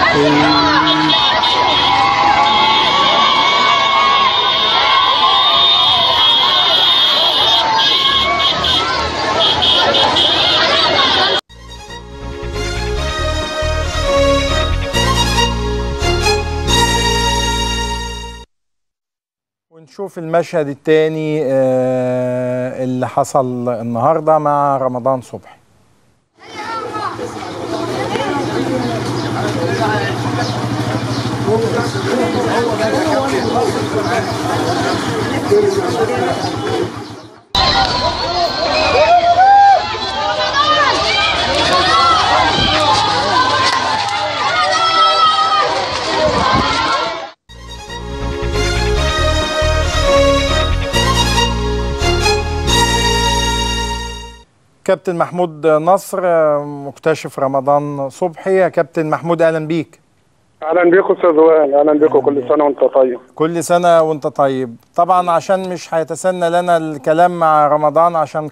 ونشوف المشهد الثاني اللي حصل النهارده مع رمضان صبحي كابتن محمود نصر مكتشف رمضان صبحي يا كابتن محمود اهلا بيك اهلا بيكم استاذ وائل اهلا بيكم كل سنه وانت طيب كل سنه وانت طيب طبعا عشان مش هيتسنى لنا الكلام مع رمضان عشان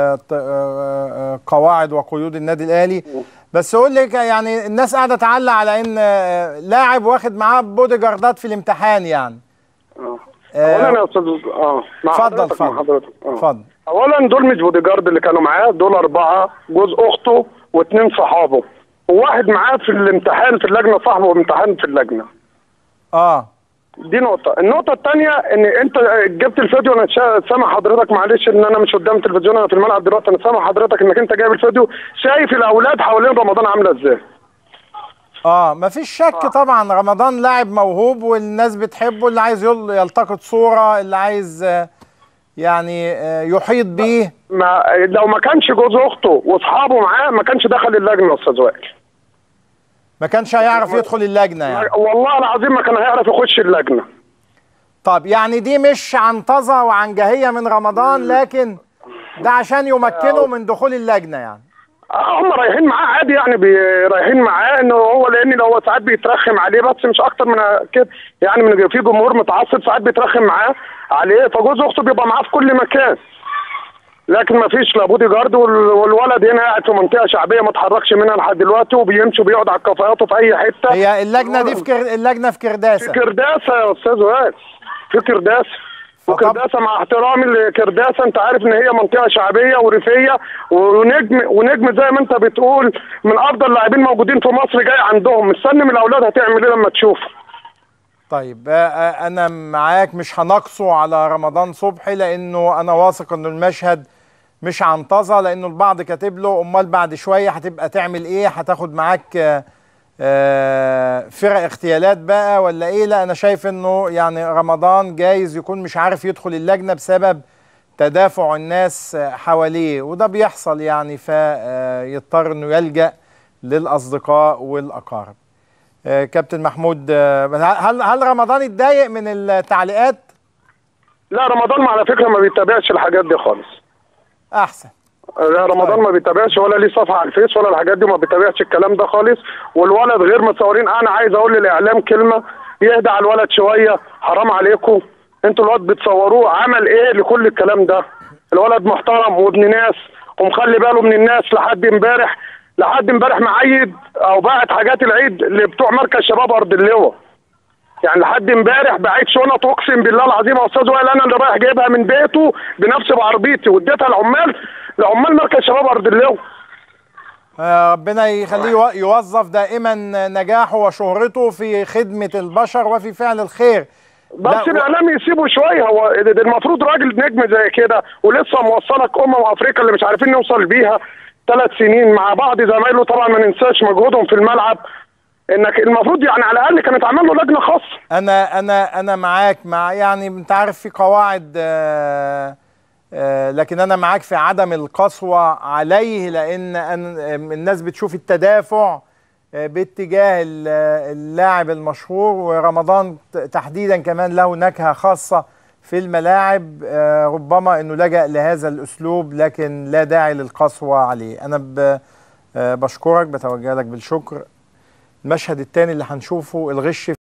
قواعد وقيود النادي الاهلي بس قول لي يعني الناس قاعده تعلق على ان لاعب واخد معاه بودي جاردات في الامتحان يعني اه اولا يا استاذ اه اتفضل اتفضل اتفضل اولا دول مش بودي جارد اللي كانوا معاه دول اربعه جوز اخته واثنين صحابه وواحد معاه في الامتحان في اللجنه صاحبه امتحان في اللجنه اه دي نقطة، النقطة الثانية إن أنت جبت الفيديو أنا سامع حضرتك معلش إن أنا مش قدام التلفزيون أنا في الملعب دلوقتي أنا سامع حضرتك إنك أنت جايب الفيديو شايف الأولاد حوالين رمضان عاملة إزاي؟ اه مفيش شك آه. طبعا رمضان لاعب موهوب والناس بتحبه اللي عايز يلتقط صورة اللي عايز يعني يحيط بيه ما لو ما كانش جوز اخته واصحابه معاه ما كانش دخل اللجنه يا استاذ وائل ما كانش هيعرف يدخل اللجنه يعني والله العظيم ما كان هيعرف يخش اللجنه طب يعني دي مش عنطزه وعنجهيه من رمضان لكن ده عشان يمكنه من دخول اللجنه يعني هم رايحين معاه عادي يعني رايحين معاه انه هو لان هو ساعات بيترخم عليه بس مش اكتر من كده يعني من في جمهور متعصب ساعات بيترخم معاه عليه فجوز اخته بيبقى معاه في كل مكان لكن ما فيش لا بودي جارد والولد هنا قاعد في منطقه شعبيه ما اتحركش منها لحد دلوقتي وبيمشي وبيقعد على الكافيهات في اي حته هي اللجنه دي في كر... اللجنه في كرداسه في كرداسه يا استاذ وائل في كرداسه وكرداسه مع احترامي لكرداسه انت عارف ان هي منطقه شعبيه وريفيه ونجم ونجم زي ما انت بتقول من افضل لاعبين موجودين في مصر جاي عندهم مستني من الاولاد هتعمل ايه لما تشوف طيب انا معاك مش هنقصه على رمضان صبحي لانه انا واثق انه المشهد مش عنطزه لانه البعض كاتب له امال بعد شويه هتبقى تعمل ايه هتاخد معاك فرق اغتيالات بقى ولا ايه لا انا شايف انه يعني رمضان جايز يكون مش عارف يدخل اللجنه بسبب تدافع الناس حواليه وده بيحصل يعني فيضطر انه يلجا للاصدقاء والاقارب كابتن محمود هل هل رمضان اتضايق من التعليقات لا رمضان على فكره ما بيتابعش الحاجات دي خالص احسن لا رمضان ما بيتابعش ولا ليه صفحه على الفيس ولا الحاجات دي ما بيتابعش الكلام ده خالص والولد غير متصورين انا عايز اقول للاعلام كلمه يهدى على الولد شويه حرام عليكم انتوا الواد بتصوروه عمل ايه لكل الكلام ده الولد محترم وابن ناس ومخلي باله من الناس لحد امبارح لحد امبارح معيد او باعت حاجات العيد لبتوع مركز شباب ارض اللواء يعني لحد امبارح بعت شنط اقسم بالله العظيم يا استاذ وائل انا اللي رايح جايبها من بيته بنفسي بعربيتي واديتها لعمال لعمال مركز شباب ارض اللواء ربنا يخليه يوظف دائما نجاحه وشهرته في خدمه البشر وفي فعل الخير بس الاعلام يسيبه شويه هو المفروض راجل نجم زي كده ولسه موصلك امم افريقيا اللي مش عارفين نوصل بيها ثلاث سنين مع بعض زمايله طبعا ما ننساش مجهودهم في الملعب انك المفروض يعني على الاقل كانت عمل له لجنه خاصه انا انا انا معاك مع يعني انت عارف في قواعد آآ آآ لكن انا معاك في عدم القسوه عليه لان الناس بتشوف التدافع باتجاه اللاعب المشهور ورمضان تحديدا كمان له نكهه خاصه في الملاعب ربما انه لجأ لهذا الاسلوب لكن لا داعي للقسوه عليه انا بشكرك بتوجه لك بالشكر المشهد الثاني اللي هنشوفه الغش